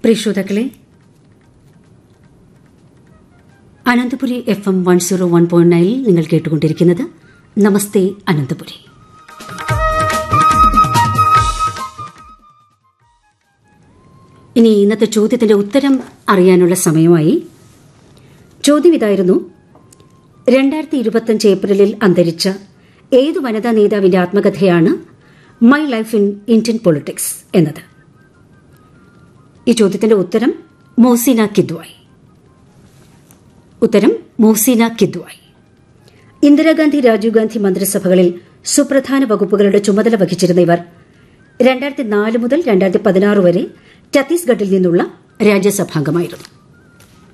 പ്രിയ ശ്രോതാക്കളെ Ananthapuri F M one zero one point നയനിൽ നിങ്ങൾ കേട്ടുകൊണ്ടിരിക്കുന്നത് നമസ്തേ അനന്തപുരി ഇനി ഇന്നത്തെ ചോദ്യത്തിന്റെ ഉത്തരം അറിയാനുള്ള സമയമായി ചോദ്യം ഇതായിരുന്നു രണ്ടായിരത്തി ഇരുപത്തിയഞ്ച് ഏപ്രിലിൽ അന്തരിച്ച ഏതു വനിതാ നേതാവിന്റെ ആത്മകഥയാണ് my life in Indian politics എന്നത് ഈ ചോദ്യത്തിന്റെ ഉത്തരം മോസിന കിദ്വായ് ഉത്തരം മോസിന കിദ്വായ് ഇന്ദിരാഗാന്ധി രാജീവ് ഗാന്ധി മന്ത്രിസഭകളിൽ സുപ്രധാന വകുപ്പുകളുടെ ചുമതല വഹിച്ചിരുന്ന ഇവർ രണ്ടായിരത്തി നാല് മുതൽ രണ്ടായിരത്തി പതിനാറ് വരെ ഛത്തീസ്ഗഡിൽ നിന്നുള്ള രാജ്യസഭാംഗമായിരുന്നു